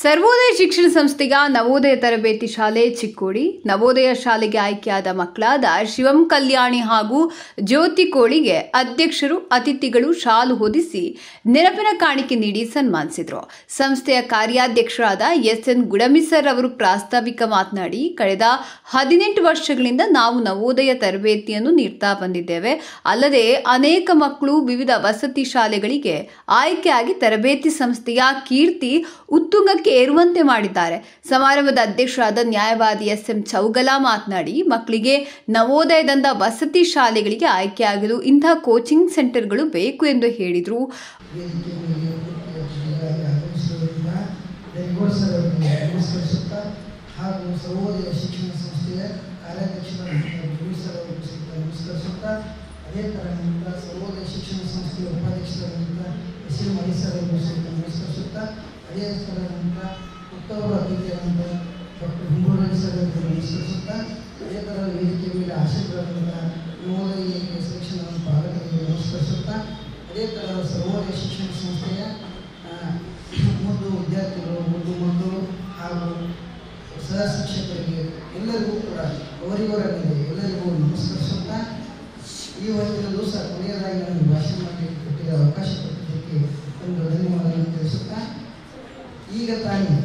ಸರ್ವೋದಯ ಶಿಕ್ಷಣ ಸಂಸ್ಥೆಯ ನವೋದಯ ತರಬೇತಿ ಶಾಲೆ ಚಿಕ್ಕೋಡಿ ನವೋದಯ ಶಾಲೆಗೆ ಆಯ್ಕೆಯಾದ ಮಕ್ಕಳಾದ ಶಿವಂ ಕಲ್ಯಾಣಿ ಹಾಗೂ ಜ್ಯೋತಿ ಕೋಳಿಗೆ ಅಧ್ಯಕ್ಷರು ಅತಿಥಿಗಳು ಶಾಲು ಹೊದಿಸಿ ನೆನಪಿನ ಕಾಣಿಕೆ ನೀಡಿ ಸನ್ಮಾನಿಸಿದರು ಸಂಸ್ಥೆಯ ಕಾರ್ಯಾಧ್ಯಕ್ಷರಾದ ಎಸ್ ಎನ್ ಗುಡಮಿಸರ್ ಅವರು ಪ್ರಾಸ್ತಾವಿಕ ಮಾತನಾಡಿ ಕಳೆದ ಹದಿನೆಂಟು ವರ್ಷಗಳಿಂದ ನಾವು ನವೋದಯ ತರಬೇತಿಯನ್ನು ನೀಡ್ತಾ ಬಂದಿದ್ದೇವೆ ಅಲ್ಲದೆ ಅನೇಕ ಮಕ್ಕಳು ವಿವಿಧ ವಸತಿ ಶಾಲೆಗಳಿಗೆ ಆಯ್ಕೆಯಾಗಿ ತರಬೇತಿ ಸಂಸ್ಥೆಯ ಕೀರ್ತಿ ಉತ್ತುಂಗಕ್ಕೆ ಏರುವಂತೆ ಮಾಡಿದ್ದಾರೆ ಸಮಾರಂಭದ ಅಧ್ಯಕ್ಷರಾದ ನ್ಯಾಯವಾದಿ ಎಸ್ ಎಂ ಚೌಗಲ ಮಾತನಾಡಿ ಮಕ್ಕಳಿಗೆ ನವೋದಯದಂತ ವಸತಿ ಶಾಲೆಗಳಿಗೆ ಆಯ್ಕೆಯಾಗಲು ಇಂತಹ ಕೋಚಿಂಗ್ ಸೆಂಟರ್ಗಳು ಬೇಕು ಎಂದು ಹೇಳಿದರು ವೇದಿಕೆ ಮೇಲೆ ಉಪಸ್ಥಿತರಾಗಿ ಆಗಮಿಸಿರುವುದರಿಂದ ದೈವೋತ್ಸವವನ್ನು ನಮಸ್ಕರಿಸುತ್ತಾ ಹಾಗೂ ಸರ್ವೋದಯ ಶಿಕ್ಷಣ ಸಂಸ್ಥೆಯ ಕಾರ್ಯಾಧ್ಯಕ್ಷರಾದ ಗುರುಸರ್ ಅವರಿಗೂ ಸಹಿತ ನಮಸ್ಕರಿಸುತ್ತಾ ಅದೇ ಕಾರಣದಿಂದ ಸರ್ವೋದಯ ಶಿಕ್ಷಣ ಸಂಸ್ಥೆಯ ಉಪಾಧ್ಯಕ್ಷರಾದಂಥ ಎಸ್ ಎಂ ಮಣಿ ಸರ್ ಅವರಿಗೂ ಸಹಿತ ನಮಸ್ಕರಿಸುತ್ತಾ ಅದೇ ಕಾರಣದಿಂದ ಉತ್ತಮ ಅತಿಥಿಯಾದಂಥ ಡಾಕ್ಟರ್ ಹುಂಬೂರಲ್ಲಿ ಸರ್ ಅವರಿಗೂ ನಮಸ್ಕರಿಸುತ್ತಾ ಅದೇ ಥರ ವೇದಿಕೆ ಮೇಲೆ ಆಶೀರ್ವಾದಂಥ ನವೋದಯ ಸೆಲೆಕ್ಷನ್ ಪಾಲಕರಿಗೆ ನಮಸ್ಕರಿಸುತ್ತಾ ಅದೇ ಥರ ಸರ್ವೋದಯ ಶಿಕ್ಷಣ ಸಂಸ್ಥೆಯ ಆ, ಮುದ್ದು ವಿದ್ಯಾರ್ಥಿಗಳು ಮುದ್ದು ಮಕ್ಕಳು ಹಾಗೂ ಸಹ ಶಿಕ್ಷಕರಿಗೆ ಎಲ್ಲರಿಗೂ ಕೂಡ ಅವರಿವರಲ್ಲಿದೆ ಎಲ್ಲರಿಗೂ ನಮಸ್ಕರಿಸುತ್ತಾ ಈ ಹೊತ್ತಿನ ದಿವಸ ಕೊನೆಯದಾಗಿ ನನಗೆ ಭಾಷಣ ಮಾಡಲಿಕ್ಕೆ ಕೊಟ್ಟಿದ್ದ ಅವಕಾಶ ಕೊಟ್ಟಿದ್ದಕ್ಕೆ ಒಂದು ಧನ್ಯವಾದಗಳನ್ನು ತಿಳಿಸುತ್ತಾ ಈಗ ತಾನೇ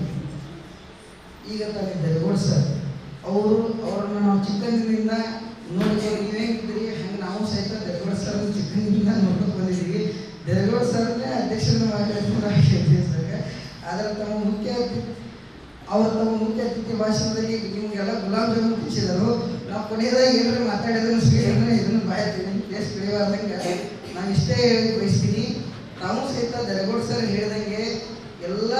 ಈಗ ತಾನೇ ದರಗೋಡ್ ಸರ್ ಅವರು ಅವರನ್ನು ನಾವು ಚಿಕ್ಕಂದಿನಿಂದ ನೋಡಿದ್ರೆ ನೀವೇಗಿದ್ದೀರಿ ಹಂಗೆ ನಾವು ಸಹಿತ ದರಗೋಡ್ ಸರ್ ಚಿಕ್ಕಂದಿನಿಂದ ನೋಡ್ಕೊಂಡು ಬಂದಿದ್ದೀವಿ ದರಗೋಡ್ ಸರ್ನೇ ಅಧ್ಯಕ್ಷರನ್ನ ಮಾಡಿರ್ತೀವಿ ಸರ್ ಆದರೆ ತಮ್ಮ ಮುಖ್ಯ ಅತಿಥಿ ಅವರು ತಮ್ಮ ಮುಖ್ಯ ಅತಿಥಿ ಭಾಷಣದಲ್ಲಿ ನಿಮಗೆಲ್ಲ ಗುಲಾಬ್ ಜಾಮೂನ್ ತಿನ್ಸಿದರು ನಾವು ಕೊನೆಯದಾಗಿ ಏನಾದ್ರು ಮಾತಾಡಿದ್ರು ಸ್ವೀಟನ್ನು ಇದನ್ನು ಬಾಯ್ತೀನಿ ಪ್ಲೇಸ್ ಬೆಳೆಯಬಾರ್ದಂಗೆ ನಾನು ಇಷ್ಟೇ ಹೇಳಿ ಬಯಸ್ತೀನಿ ನಾವು ಸಹಿತ ದರಗೋಡ್ ಸರ್ ಹೇಳಿದಂಗೆ ಎಲ್ಲ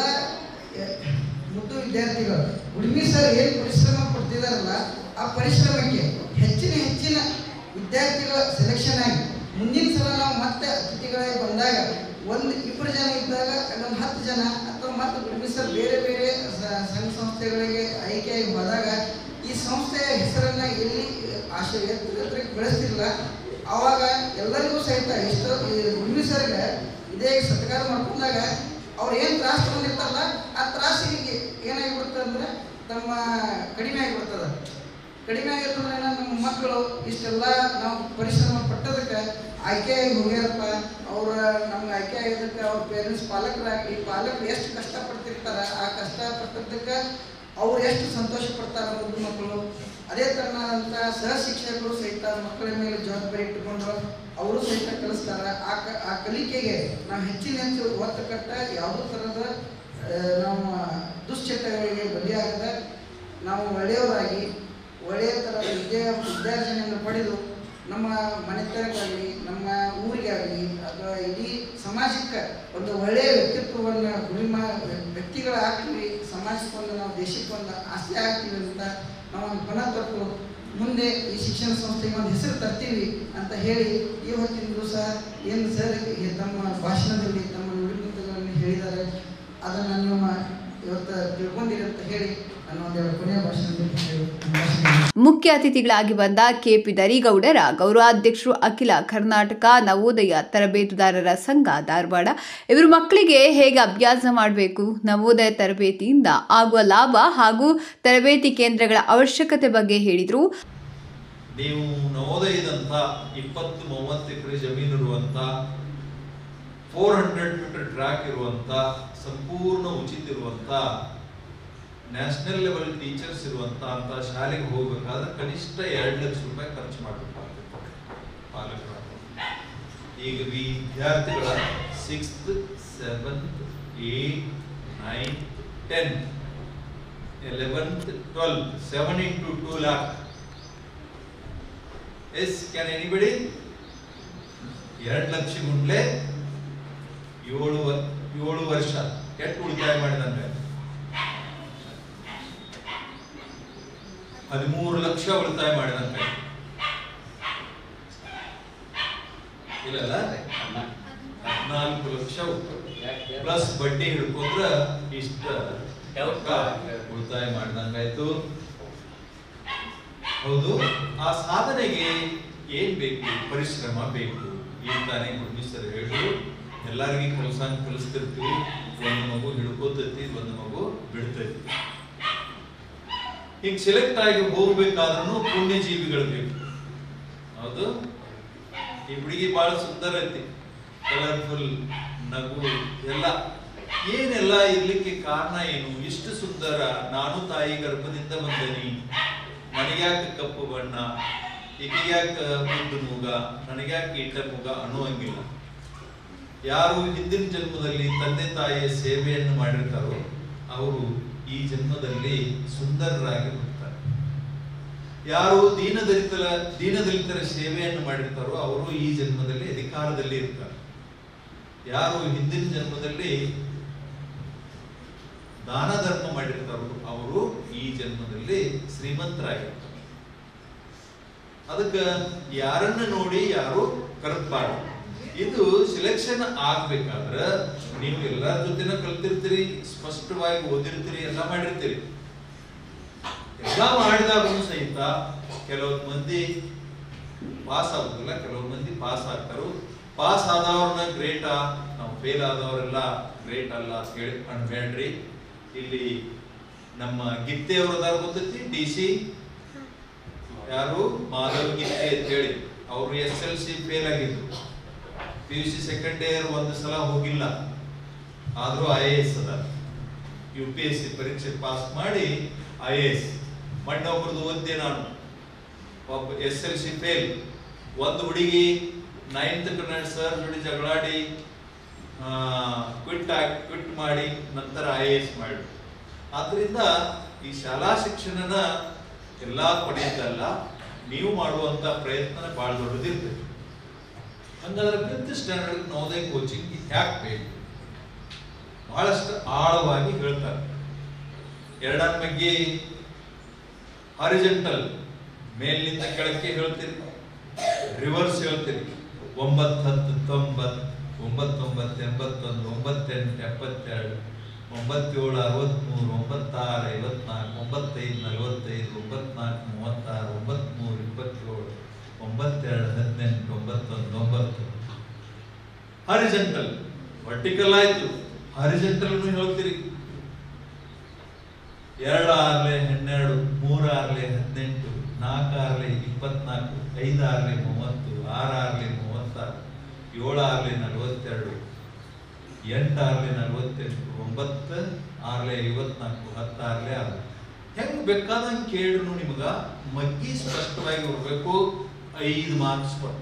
ಎ- ಮುದ್ದು ವಿದ್ಯಾರ್ಥಿಗಳು ಉಡುಮಿ ಸರ್ ಏನು ಪರಿಶ್ರಮ ಪಡ್ತಿದಾರಲ್ಲ ಆ ಪರಿಶ್ರಮಕ್ಕೆ ಹೆಚ್ಚಿನ ಹೆಚ್ಚಿನ ವಿದ್ಯಾರ್ಥಿಗಳ ಸೆಲೆಕ್ಷನ್ ಆಗಿ ಮುಂದಿನ ಸಲ ನಾವು ಮತ್ತೆ ಅತಿಥಿಗಳಾಗಿ ಬಂದಾಗ ಒಂದು ಇಬ್ಬರು ಜನ ಇದ್ದಾಗ ಒಂದು ಹತ್ತು ಜನ ಅಥವಾ ಮತ್ತೆ ಉಡುಮಿ ಸರ್ ಬೇರೆ ಬೇರೆ ಸ- ಸಂಘ ಸಂಸ್ಥೆಗಳಿಗೆ ಆಯ್ಕೆಯಾಗಿ ಹೋದಾಗ ಈ ಸಂಸ್ಥೆಯ ಹೆಸರನ್ನ ಎಲ್ಲಿ ಆಶೆ ಎತ್ತರ ಎತ್ತರಕ್ಕೆ ಬೆಳೆಸ್ತಿರಲಿಲ್ಲ ಆವಾಗ ಎಲ್ಲರಿಗೂ ಸಹಿತ ಎಷ್ಟೋ ಉಡುಮಿ ಸರ್ಗೆ ಇದೇ ಸತ್ಕಾರ ಮಾಡ್ಕೊಂಡಾಗ ಅವ್ರು ಏನು ತ್ರಾಸ ತಗೊಂಡಿರ್ತಾರಲ್ಲ ಆ ತ್ರಾಸಿಗೆ ಏನಾಗಿಬಿಡುತ್ತೆ ಅಂದ್ರೆ ತಮ್ಮ ಕಡಿಮೆ ಆಗಿಬಿಡ್ತದ ಕಡಿಮೆ ಆಗಿರ್ತಂದ್ರೆ ಏನ ನಮ್ಮ ಮಕ್ಕಳು ಇಷ್ಟೆಲ್ಲ ನಾವು ಪರಿಶ್ರಮ ಪಟ್ಟದಕ್ಕೆ ಆಯ್ಕೆಯಾಗಿ ಹೋಗ್ಯಾರಪ್ಪ ಅವ್ರ ನಮ್ಗೆ ಆಯ್ಕೆ ಆಗಿದ್ದಕ್ಕೆ ಅವ್ರ ಪೇರೆಂಟ್ಸ್ ಪಾಲಕರಾಗಲಿ ಪಾಲಕರು ಎಷ್ಟು ಕಷ್ಟಪಡ್ತಿರ್ತಾರ ಆ ಕಷ್ಟಪಟ್ಟದ್ದಕ್ಕೆ ಅವ್ರು ಎಷ್ಟು ಸಂತೋಷ ಪಡ್ತಾರ ಮುದ್ದು ಮಕ್ಕಳು ಅದೇ ಥರನಾದಂಥ ಸಹ ಶಿಕ್ಷಕರು ಸಹಿತ ಮಕ್ಕಳ ಮೇಲೆ ಜವಾಬ್ದಾರಿ ಇಟ್ಟುಕೊಂಡು ಅವರು ಸಹಿತ ಕಲಿಸ್ತಾರ ಆ ಕ ಆ ಕಲಿಕೆಗೆ ನಾವು ಹೆಚ್ಚಿನ ಹೆಚ್ಚು ಒತ್ತು ಕಟ್ಟ ಯಾವುದೇ ಥರದ ಆ, ನಾವು ದುಶ್ಚಟಗಳಿಗೆ ಬಲಿಯಾಗದ ನಾವು ಒಳ್ಳೆಯವರಾಗಿ ಒಳ್ಳೆಯ ಥರದ ವಿದ್ಯಾ ವಿದ್ಯಾರ್ಜನೆಯನ್ನು ಪಡೆದು ನಮ್ಮ ಮನೆತನಕ್ಕಾಗಲಿ ನಮ್ಮ ಊರಿಗಾಗಲಿ ಅಥವಾ ಇಡೀ ಸಮಾಜಕ್ಕೆ ಒಂದು ಒಳ್ಳೆಯ ವ್ಯಕ್ತಿತ್ವವನ್ನು ಗುರಿಮ ವ್ಯಕ್ತಿಗಳಾಗ್ತೀವಿ ಸಮಾಜಕ್ಕೊಂದು ನಾವು ದೇಶಕ್ಕೊಂದು ಆಸ್ತಿ ಆಗ್ತೀವಿ ಅಂತ ನಾವು ಒಂದು ಪಣ ತೊಟ್ಟು ಮುಂದೆ ಈ ಶಿಕ್ಷಣ ಸಂಸ್ಥೆಗೆ ಒಂದು ಹೆಸರು ತರ್ತೀವಿ ಅಂತ ಹೇಳಿ ಈ ಹೊತ್ತಿನ ದಿವಸ ಏನು ಸರ್ ತಮ್ಮ ಭಾಷಣದಲ್ಲಿ ತಮ್ಮ ನುಡಿಮುತ್ತಗಳನ್ನು ಹೇಳಿದ್ದಾರೆ ಅದನ್ನು ನೀವು ಇವತ್ತು ತಿಳ್ಕೊಂಡಿರಿ ಅಂತ ಹೇಳಿ ನಾನು ಒಂದೆರಡು ಕೊನೆಯ ಭಾಷಣದಲ್ಲಿ ಹೇಳಿ ನನ್ನ ಭಾಷಣ ಮುಖ್ಯ ಅತಿಥಿಗಳಾಗಿ ಬಂದ ಕೆಪಿ ದರಿಗೌಡರ ಗೌರವಾಧ್ಯಕ್ಷರು ಅಖಿಲ ಕರ್ನಾಟಕ ನವೋದಯ ತರಬೇತುದಾರರ ಸಂಘ ಧಾರವಾಡ ಇವರು ಮಕ್ಕಳಿಗೆ ಹೇಗೆ ಅಭ್ಯಾಸ ಮಾಡಬೇಕು ನವೋದಯ ತರಬೇತಿಯಿಂದ ಆಗುವ ಲಾಭ ಹಾಗೂ ತರಬೇತಿ ಕೇಂದ್ರಗಳ ಅವಶ್ಯಕತೆ ಬಗ್ಗೆ ಹೇಳಿದರು ನೀವು ನವೋದಯದಂಥ ಇಪ್ಪತ್ತು ಮೂವತ್ತು ಎಕರೆ ಜಮೀನು ಇರುವಂಥ ಫೋರ್ ಹಂಡ್ರೆಡ್ ಮೀಟರ್ ಟ್ರ್ಯಾಕ್ ಇರುವಂಥ ಸಂಪೂರ್ಣ ಉಚಿತ ಇರುವಂಥ ನ್ಯಾಷನಲ್ ಲೆವೆಲ್ ಟೀಚರ್ಸ್ ಇರುವಂಥ ಅಂತ ಶಾಲೆಗೆ ಹೋಗ್ಬೇಕಾದ್ರೆ ಕನಿಷ್ಠ ಎರಡು ಲಕ್ಷ ರೂಪಾಯಿ ಖರ್ಚು ಮಾಡಬೇಕಾಗುತ್ತೆ ಪಾಲಕರು ಈಗ ವಿದ್ಯಾರ್ಥಿಗಳ sixth seventh eight ninth tenth eleventh twelfth seven into two lakh yes can anybody ಎರಡು ಲಕ್ಷ ಗುಂಡ್ಲೆ ಏಳು ವ- ಏಳು ವರ್ಷ ಎಷ್ಟು ಉಳಿತಾಯ ಮಾಡಿದಂತೆ ಹದಿಮೂರು ಲಕ್ಷ ಉಳಿತಾಯ ಮಾಡಿದಂತೆ ಇಲ್ಲಲ್ಲ ಹದಿನಾಲ್ಕು ಲಕ್ಷ ಪ್ಲಸ್ ಬಡ್ಡಿ ಹಿಡ್ಕೊಂಡ್ರ ಇಷ್ಟ ರೊಕ್ಕ ಉಳಿತಾಯ ಮಾಡಿದಂಗಾಯ್ತು ಹೌದು ಆ ಸಾಧನೆಗೆ ಏನ್ ಬೇಕು ಪರಿಶ್ರಮ ಬೇಕು ಏನ್ ತಾನೇ ಗುರುಮಿ ಸರ್ ಹೇಳಿದ್ರು ಎಲ್ಲರಿಗೂ ಕಲ್ಸಂಗ್ ಕಲಿಸ್ತಿರ್ತೀವಿ ಒಂದು ಮಗು ಹಿಡ್ಕೋತೈತಿ ಒಂದು ಮಗು ಹಿಂಗ್ ಸೆಲೆಕ್ಟ್ ಆಗಿ ಹೋಗ್ಬೇಕಾದ್ರೂ ಪುಣ್ಯ ಜೀವಿಗಳು ಬೇಕು ಹೌದು ಈ ಹುಡುಗಿ ಬಹಳ ಸುಂದರ ಐತಿ ಕಲರ್ಫುಲ್ ನಗು ಎಲ್ಲ ಏನೆಲ್ಲ ಇರ್ಲಿಕ್ಕೆ ಕಾರಣ ಏನು ಇಷ್ಟು ಸುಂದರ ನಾನು ತಾಯಿ ಗರ್ಭದಿಂದ ಬಂದನಿ ನನಗ್ಯಾಕ ಕಪ್ಪು ಬಣ್ಣ ಈಗಿಗ್ಯಾಕ ಉದ್ದ ಮೂಗ ನನಗ್ಯಾಕ ಇಟ್ಟ ಮೂಗ ಅನ್ನುವಂಗಿಲ್ಲ ಯಾರು ಹಿಂದಿನ ಜನ್ಮದಲ್ಲಿ ತಂದೆ ತಾಯಿಯ ಸೇವೆಯನ್ನು ಮಾಡಿರ್ತಾರೋ ಅವರು ಈ ಜನ್ಮದಲ್ಲಿ ಸುಂದರರಾಗಿ ಬರ್ತಾರೆ ಯಾರು ದೀನದಲಿತರ ದೀನದಲಿತರ ಸೇವೆಯನ್ನು ಮಾಡಿರ್ತಾರೋ ಅವರು ಈ ಜನ್ಮದಲ್ಲಿ ಅಧಿಕಾರದಲ್ಲಿ ಇರ್ತಾರೆ ಯಾರು ಹಿಂದಿನ ಜನ್ಮದಲ್ಲಿ ದಾನ ಧರ್ಮ ಮಾಡಿರ್ತಾರೋ ಅವರು ಈ ಜನ್ಮದಲ್ಲಿ ಶ್ರೀಮಂತರಾಗಿರ್ತಾರೆ ಅದಕ್ಕ ಯಾರನ್ನ ನೋಡಿ ಯಾರು ಕರೆದ್ಬಾರ್ದು ಇದು ಸೆಲೆಕ್ಷನ್ ಆಗ್ಬೇಕಾದ್ರ ನೀವು ಎಲ್ಲರ ಜೊತೆನ ಕಲ್ತಿರ್ತೀರಿ ಸ್ಪಷ್ಟವಾಗಿ ಓದಿರ್ತೀರಿ ಎಲ್ಲ ಮಾಡಿರ್ತೀರಿ ಎಲ್ಲ ಮಾಡಿದಾಗೂ ಸಹಿತ ಕೆಲವು ಮಂದಿ ಪಾಸ್ ಆಗುದಿಲ್ಲ ಕೆಲವು ಮಂದಿ ಪಾಸ್ ಆಗ್ತಾರು ಪಾಸ್ ಆದವ್ರನ್ನ ಗ್ರೇಟಾ ನಾವು ಫೇಲ್ ಆದವರೆಲ್ಲ ಗ್ರೇಟ್ ಅಲ್ಲ ಅಂತ ಹೇಳಿ ಅನ್ಬೇಡ್ರಿ ಇಲ್ಲಿ ನಮ್ಮ ಗಿತ್ತೆ ಅವ್ರದಾರ ಗೊತ್ತೈತಿ ಡಿ ಸಿ ಯಾರು ಮಾಧವ್ ಗಿತ್ತೆ ಅಂತ ಹೇಳಿ ಅವರು ಎಸ್ ಎಲ್ ಸಿ ಫೇಲ್ ಆಗಿದ್ರು P U C second year ಒಂದು ಸಲ ಹೋಗಿಲ್ಲ ಆದ್ರೂ ಐ ಎ ಎಸ್ ಅದ ಯು ಪಿ ಎಸ್ ಸಿ ಪರೀಕ್ಷೆ ಪಾಸ್ ಮಾಡಿ ಐ ಎ ಎಸ್ ಮೊನ್ನೆ ಒಬ್ರದ್ದು ಓದ್ದೆ ನಾನು ಒಬ್ಬ ಎಸ್ ಎಲ್ ಸಿ ಫೇಲ್ ಒಂದು ಹುಡುಗಿ ನೈನ್ತ್ ಕನ್ನಡ ಸರ್ ಜೋಡಿ ಜಗಳಾಡಿ ಕ್ವಿಟ್ ಕ್ವಿಟ್ ಮಾಡಿ ನಂತರ ಐ ಎ ಎಸ್ ಮಾಡಿ ಆದ್ರಿಂದ ಈ ಶಾಲಾ ಶಿಕ್ಷಣನ ಎಲ್ಲಾ ಪಡೆಯೋದಲ್ಲ ನೀವು ಮಾಡುವಂತ ಪ್ರಯತ್ನ ಬಹಳ ದೊಡ್ಡದಿರ್ತದೆ ಹಂಗಾದ್ರೆ ಫಿಫ್ತ್ ಸ್ಟ್ಯಾಂಡರ್ಡ್ ನವೋದಯ ಕೋಚಿಂಗ್ ಯಾಕೆ ಬೇಕು ಬಹಳಷ್ಟು ಆಳವಾಗಿ ಹೇಳ್ತಾರೆ ಎರಡರ ಬಗ್ಗೆ ಹಾರಿಜೆಂಟಲ್ ಮೇಲಿನಿಂದ ಕೆಳಕ್ಕೆ ಹೇಳ್ತೀರಿ ರಿವರ್ಸ್ ಹೇಳ್ತೀರಿ ಒಂಬತ್ತು ಹತ್ತು ತೊಂಬತ್ತು ಒಂಬತ್ತೊಂಬತ್ತು ಎಂಬತ್ತೊಂದು ಒಂಬತ್ತೆಂಟು ಎಪ್ಪತ್ತೆರಡು ಒಂಬತ್ತೇಳು ಅರವತ್ಮೂರು ಒಂಬತ್ತಾರು ಐವತ್ನಾಲ್ಕು ಒಂಬತ್ತೈದು ನಲವತ್ತೈದು ಒಂಬತ್ನಾಲ್ಕು ಮೂವತ್ತಾರು ಒಂಬತ್ಮೂರು ಇಪ್ಪತ್ತೇಳು ಒಂಬತ್ತೆರಡು ಹದಿನೆಂಟು ಒಂಬತ್ತೊಂದು ಒಂಬತ್ತು ಹಾರಿಜೆಂಟಲ್ ವರ್ಟಿಕಲ್ ಆಯ್ತು ಹಾರಿಜೆಂಟಲ್ ಹೇಳ್ತೀರಿ ಎರಡು ಆರ್ಲೆ ಹನ್ನೆರಡು ಮೂರು ಆರ್ಲೆ ಹದಿನೆಂಟು ನಾಲ್ಕು ಆರ್ಲೆ ಇಪ್ಪತ್ನಾಲ್ಕು ಐದು ಆರ್ಲೆ ಮೂವತ್ತು ಆರು ಆರ್ಲೆ ಮೂವತ್ತಾರು ಏಳು ಆರ್ಲೆ ನಲವತ್ತೆರಡು ಎಂಟು ಆರ್ಲೆ ನಲವತ್ತೆಂಟು ಒಂಬತ್ತು ಆರ್ಲೆ ಐವತ್ನಾಲ್ಕು ಹತ್ತು ಆರ್ಲೆ ಆರು ಹೆಂಗ್ ಬೇಕಾದಂಗೆ ಕೇಳಿದ್ರು ನಿಮಗ ಮಗ್ಗಿ ಸ್ಪಷ್ಟವಾಗಿ ಬರ್ಬೇಕು ಐದು ಮಾರ್ಕ್ಸ್ ಬರ್ತಾವ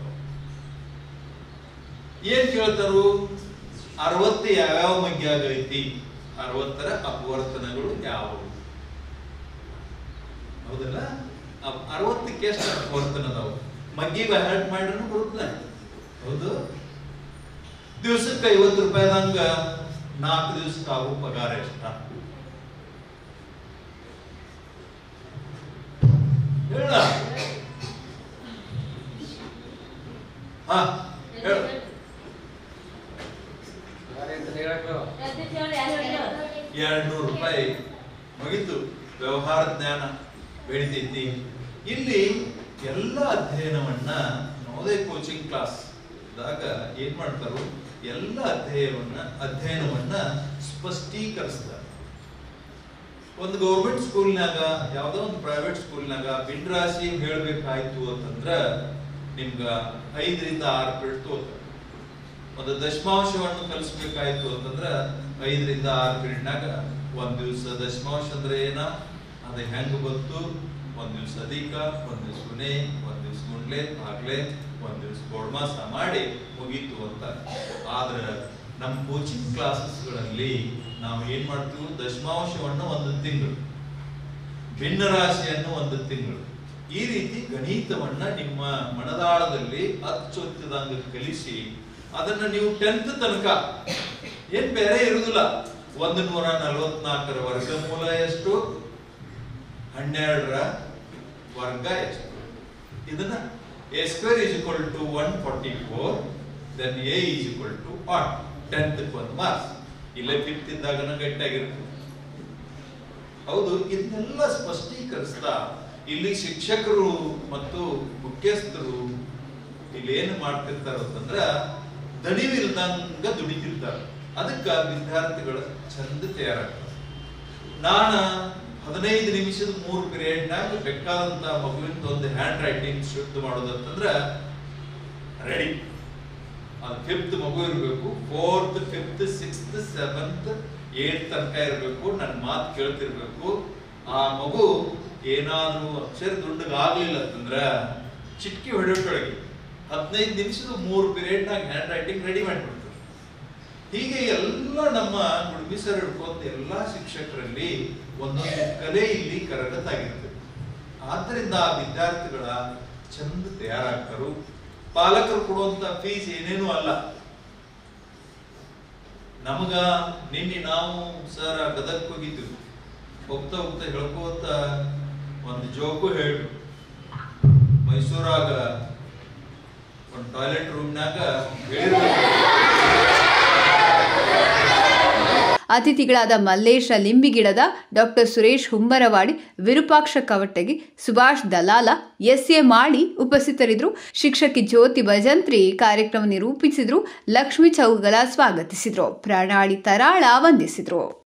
ಏನ್ ಕೇಳ್ತಾರು ಅರವತ್ತು ಯಾವ್ಯಾವ ಮಗ್ಗಿ ಆಗೈತಿ ಅರವತ್ತರ ಅಪವರ್ತನಗಳು ಯಾವುವು ಹೌದಲ್ಲ ಅಪ್- ಅರವತ್ತಕ್ಕೆ ಎಷ್ಟು ಅಪವರ್ತನ ಅದಾವು ಮಗ್ಗಿ ಹ್ಯಾಟ್ ಮಾಡ್ರೂ ಬರುತ್ತಲ್ಲ ಹೌದು ದಿವಸಕ್ಕೆ ಐವತ್ತು ರೂಪಾಯಿದಂಗ ನಾಲ್ಕು ದಿವಸಕ್ಕೆ ಆಗೋ ಪಗಾರ ಎಷ್ಟ ಹೇಳ ಹಾ ಹೇಳು ಎರಡ್ ನೂರು ರೂಪಾಯಿ ಮುಗಿತು ವ್ಯವಹಾರ ಜ್ಞಾನ ಬೆಳಿತೈತಿ ಇಲ್ಲಿ ಎಲ್ಲ ಅಧ್ಯಯನವನ್ನ ನವೋದಯ ಕೋಚಿಂಗ್ ಕ್ಲಾಸ್ ದಾಗ ಏನ್ ಮಾಡ್ತಾರೋ ಎಲ್ಲ ಅಧ್ಯಯನವನ್ನ ಅಧ್ಯಯನವನ್ನ ಸ್ಪಷ್ಟೀಕರಿಸ್ತಾರೆ ಒಂದು ಗೌರ್ಮೆಂಟ್ ಸ್ಕೂಲ್ನಾಗ ಯಾವ್ದೋ ಒಂದು ಪ್ರೈವೇಟ್ ಸ್ಕೂಲ್ನಾಗ ಬಿಂಡ್ರಾಸಿ ಹೇಳ್ಬೇಕಾಯ್ತು ಅಂತಂದ್ರ ನಿಮ್ಗ ಐದರಿಂದ ಆರು ಪೀರಿಯಡ್ ತಗೋತಾರೆ ಒಂದು ದಶಮಾಂಶವನ್ನು ಕಲಿಸ್ಬೇಕಾಯ್ತು ಅಂತಂದ್ರ ಐದರಿಂದ ಆರು ಪೀರಿಯಡ್ನಾಗ ಒಂದ್ ದಿವಸ ದಶಮಾಂಶ ಅಂದ್ರೆ ಏನ ಅದು ಹೆಂಗ್ ಬಂತು ಒಂದ್ ದಿವಸ ಅಧಿಕ ಒಂದ್ ದಿವಸ ಗುಣೆ ಒಂದ್ ದಿವಸ ಗುಂಡ್ಲೆ ಭಾಗ್ಲೆ ಒಂದ್ ದಿವಸ ಗೋಡ್ಮಾಸ ಮಾಡಿ ಮುಗೀತು ಅಂತ ಆದ್ರ ನಮ್ಮ ಕೋಚಿಂಗ್ ಕ್ಲಾಸಸ್ಗಳಲ್ಲಿ ನಾವು ಏನ್ ಮಾಡ್ತೀವಿ ದಶಮಾಂಶವನ್ನು ಒಂದು ತಿಂಗಳು ಭಿನ್ನ ರಾಶಿಯನ್ನು ಒಂದು ತಿಂಗಳು ಈ ರೀತಿ ಗಣಿತವನ್ನ ನಿಮ್ಮ ಮನದಾಳದಲ್ಲಿ ಅಚ್ಚೊತ್ತಿದಂಗ ಕಲಿಸಿ ಅದನ್ನ ನೀವು ಟೆಂತ್ ತನಕ ಏನ್ ಬೇರೆ ಇರುದಿಲ್ಲ ಒಂದು ನೂರ ನಲವತ್ನಾಲ್ಕರ ವರ್ಗಮೂಲ ಎಷ್ಟು ಹನ್ನೆರಡರ ವರ್ಗ ಎಷ್ಟು ಇದನ್ನ a square is equal to one forty four then a is equal to what tenth ಒಂದು ಮಾರ್ಕ್ಸ್ ಇಲ್ಲೇ ಫಿಫ್ತ್ ಇದ್ದಾಗನ ಗಟ್ಟಿಯಾಗಿರ್ತದೆ ಹೌದು ಇದನ್ನೆಲ್ಲ ಸ್ಪಷ್ಟೀಕರಿಸ್ತಾ ಇಲ್ಲಿ ಶಿಕ್ಷಕರು ಮತ್ತು ಮುಖ್ಯಸ್ಥರು ಇಲ್ಲಿ ಏನು ಮಾಡ್ತಿರ್ತಾರ ಅಂತಂದ್ರ ದಣಿವಿಲ್ದಂಗ ದುಡಿತಿರ್ತಾರ ಅದಕ್ಕ ವಿದ್ಯಾರ್ಥಿಗಳು ಚಂದ ತಯಾರಾಗ್ತಾರೆ ನಾನ ಹದಿನೈದು ನಿಮಿಷದ ಮೂರು ಪೀರಿಯಡ್ನಾಗ ಬೇಕಾದಂತ ಮಗುವಿನ ಒಂದು ಹ್ಯಾಂಡ್ ರೈಟಿಂಗ್ ಶುದ್ಧ ಮಾಡೋದಂತಂದ್ರ ರೆಡಿ ಅದು ಫಿಫ್ತ್ ಮಗು ಇರಬೇಕು fourth fifth sixth seventh eight ತನಕ ಇರಬೇಕು ನನ್ನ ಮಾತು ಕೇಳ್ತಿರ್ಬೇಕು ಆ ಮಗು ಏನಾದ್ರೂ ಅಕ್ಷರ ದುಂಡಗಾಗ್ಲಿಲ್ಲ ಅಂತಂದ್ರ ಚಿಟ್ಕಿ ಹೊಡೆಯೊಳಗೆ ಹದಿನೈದು ನಿಮಿಷದ ಮೂರು ಪೀರಿಯಡ್ನಾಗ ಹ್ಯಾಂಡ್ ರೈಟಿಂಗ್ ರೆಡಿ ಮಾಡಿಬಿಡ್ತಾರೆ ಹೀಗೆ ಎಲ್ಲ ನಮ್ಮ ಗುಡುಮಿಸರು ಹಿಡ್ಕೊಂತ ಎಲ್ಲಾ ಶಿಕ್ಷಕರಲ್ಲಿ ಒಂದೊಂದು ಕಲೆ ಇಲ್ಲಿ ಕರಗತಾಗಿರ್ತದೆ ಆದ್ದರಿಂದ ಆ ವಿದ್ಯಾರ್ಥಿಗಳ ಚಂದ ತಯಾರಾಗ್ತಾರು ಪಾಲಕರು ಕೊಡುವಂತ ಫೀಸ್ ಏನೇನು ಅಲ್ಲ ನಮಗ ನಿನ್ನೆ ನಾವು ಸರ್ ಗದಕ್ ಹೋಗಿದ್ವಿ ಹೋಗ್ತಾ ಹೋಗ್ತಾ ಹೇಳ್ಕೋತ ಒಂದು ಜೋಕು ಹೇಳು ಮೈಸೂರಾಗ ಒಂದು ಟಾಯ್ಲೆಟ್ ರೂಮ್ನಾಗ ಹೇಳಿರ್ಬೇಕು ಅತಿಥಿಗಳಾದ ಮಲ್ಲೇಶ ಲಿಂಬಿಗಿಡದ ಡಾಕ್ಟರ್ ಸುರೇಶ್ ಹುಮ್ಮರವಾಡಿ ವಿರೂಪಾಕ್ಷ ಕವಟಗಿ ಸುಭಾಷ್ ದಲಾಲ ಎಸ್ ಎ ಮಾಡಿ ಉಪಸ್ಥಿತರಿದ್ದರು ಶಿಕ್ಷಕಿ ಜ್ಯೋತಿ ಭಜಂತ್ರಿ ಕಾರ್ಯಕ್ರಮ ನಿರೂಪಿಸಿದ್ರು ಲಕ್ಷ್ಮೀ ಚೌಗಲ ಸ್ವಾಗತಿಸಿದ್ರು ಪ್ರಣಾಳಿ ತರಾಳ ವಂದಿಸಿದ್ರು